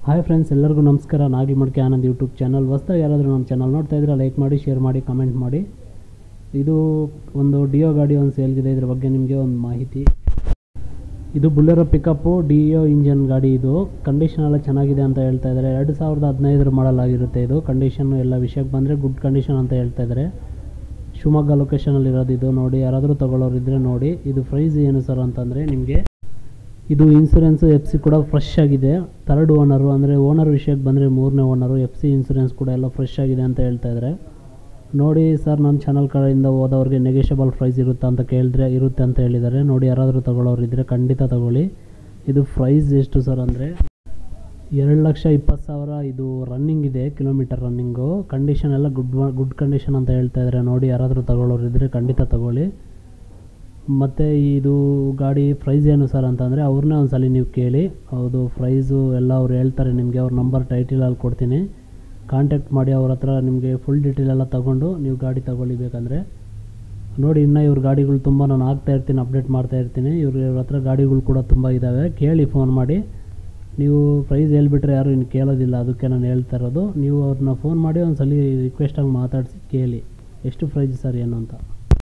hi friends ಎಲ್ಲರಿಗೂ ನಮಸ್ಕಾರ ನಾಗಿ ಮಡಿಕೆ ಆನಂದ್ ಯೂಟ್ಯೂಬ್ ಚಾನಲ್ ಹೊಸ್ದಾಗಿ ಯಾರಾದರೂ ನಮ್ಮ ಚಾನಲ್ ನೋಡ್ತಾ ಇದ್ರೆ ಲೈಕ್ ಮಾಡಿ ಶೇರ್ ಮಾಡಿ ಕಮೆಂಟ್ ಮಾಡಿ ಇದು ಒಂದು ಡಿಯೋ ಗಾಡಿ ಒಂದು ಸೇಲ್ಗಿದೆ ಇದ್ರ ಬಗ್ಗೆ ನಿಮಗೆ ಒಂದು ಮಾಹಿತಿ ಇದು ಬುಲೆರೋ ಪಿಕಪ್ಪು ಡಿಯೋ ಇಂಜನ್ ಗಾಡಿ ಇದು ಕಂಡೀಷನ್ ಎಲ್ಲ ಚೆನ್ನಾಗಿದೆ ಅಂತ ಹೇಳ್ತಾ ಇದ್ದಾರೆ ಎರಡು ಸಾವಿರದ ಹದಿನೈದರ ಮಾಡಲ್ ಆಗಿರುತ್ತೆ ಇದು ಕಂಡೀಷನ್ ಎಲ್ಲ ವಿಷಯಕ್ಕೆ ಬಂದರೆ ಗುಡ್ ಕಂಡೀಷನ್ ಅಂತ ಹೇಳ್ತಾ ಇದ್ದಾರೆ ಶಿವಮೊಗ್ಗ ಲೊಕೇಶನಲ್ಲಿ ಇರೋದು ಇದು ನೋಡಿ ಯಾರಾದರೂ ತಗೊಳ್ಳೋರು ಇದ್ದರೆ ನೋಡಿ ಇದು ಪ್ರೈಸ್ ಏನು ಸರ್ ಅಂತಂದರೆ ನಿಮಗೆ ಇದು ಇನ್ಸೂರೆನ್ಸು ಎಫ್ ಸಿ ಕೂಡ ಫ್ರೆಶ್ ಆಗಿದೆ ಥರ್ಡ್ ಓನರು ಅಂದರೆ ಓನರ್ ವಿಷಯಕ್ಕೆ ಬಂದರೆ ಮೂರನೇ ಓನರು ಎಫ್ ಸಿ ಇನ್ಸೂರೆನ್ಸ್ ಕೂಡ ಎಲ್ಲ ಫ್ರೆಶ್ ಆಗಿದೆ ಅಂತ ಹೇಳ್ತಾ ಇದ್ದಾರೆ ನೋಡಿ ಸರ್ ನನ್ನ ಚಾನಲ್ ಕಡೆಯಿಂದ ಹೋದವ್ರಿಗೆ ನೆಗೆಷಬಲ್ ಪ್ರೈಸ್ ಇರುತ್ತಾ ಅಂತ ಕೇಳಿದ್ರೆ ಇರುತ್ತೆ ಅಂತ ಹೇಳಿದ್ದಾರೆ ನೋಡಿ ಯಾರಾದರೂ ತಗೊಳ್ಳೋರು ಇದ್ದರೆ ಖಂಡಿತ ತಗೊಳ್ಳಿ ಇದು ಪ್ರೈಸ್ ಎಷ್ಟು ಸರ್ ಅಂದರೆ ಎರಡು ಲಕ್ಷ ಇಪ್ಪತ್ತು ಸಾವಿರ ಇದು ರನ್ನಿಂಗ್ ಇದೆ ಕಿಲೋಮೀಟರ್ ರನ್ನಿಂಗು ಕಂಡೀಷನ್ ಎಲ್ಲ ಗುಡ್ ಗುಡ್ ಕಂಡೀಷನ್ ಅಂತ ಹೇಳ್ತಾ ಇದ್ದಾರೆ ನೋಡಿ ಯಾರಾದರೂ ತಗೊಳ್ಳೋರು ಇದ್ದರೆ ಖಂಡಿತ ತಗೊಳ್ಳಿ ಮತ್ತು ಇದು ಗಾಡಿ ಪ್ರೈಸ್ ಏನು ಸರ್ ಅಂತಂದರೆ ಅವ್ರನ್ನೇ ಒಂದು ಸಲ ನೀವು ಕೇಳಿ ಹೌದು ಪ್ರೈಸು ಎಲ್ಲ ಅವ್ರು ಹೇಳ್ತಾರೆ ನಿಮಗೆ ಅವ್ರ ನಂಬರ್ ಟೈಟಿಲಲ್ಲಿ ಕೊಡ್ತೀನಿ ಕಾಂಟ್ಯಾಕ್ಟ್ ಮಾಡಿ ಅವ್ರ ಹತ್ರ ನಿಮಗೆ ಫುಲ್ ಡೀಟೇಲ್ ಎಲ್ಲ ತೊಗೊಂಡು ನೀವು ಗಾಡಿ ತಗೊಳ್ಳಿ ಬೇಕಂದರೆ ನೋಡಿ ಇನ್ನೂ ಇವ್ರ ಗಾಡಿಗಳು ತುಂಬ ನಾನು ಹಾಕ್ತಾ ಇರ್ತೀನಿ ಅಪ್ಡೇಟ್ ಮಾಡ್ತಾ ಇರ್ತೀನಿ ಇವ್ರ ಇವ್ರ ಹತ್ರ ಗಾಡಿಗಳು ಕೂಡ ತುಂಬ ಇದ್ದಾವೆ ಕೇಳಿ ಫೋನ್ ಮಾಡಿ ನೀವು ಪ್ರೈಸ್ ಹೇಳ್ಬಿಟ್ರೆ ಯಾರು ಇನ್ನು ಕೇಳೋದಿಲ್ಲ ಅದಕ್ಕೆ ನಾನು ಹೇಳ್ತಾ ಇರೋದು ನೀವು ಅವ್ರನ್ನ ಫೋನ್ ಮಾಡಿ ಒಂದು ಸಲ ರಿಕ್ವೆಸ್ಟಾಗಿ ಮಾತಾಡಿಸಿ ಕೇಳಿ ಎಷ್ಟು ಪ್ರೈಸ್ ಸರ್ ಏನು ಅಂತ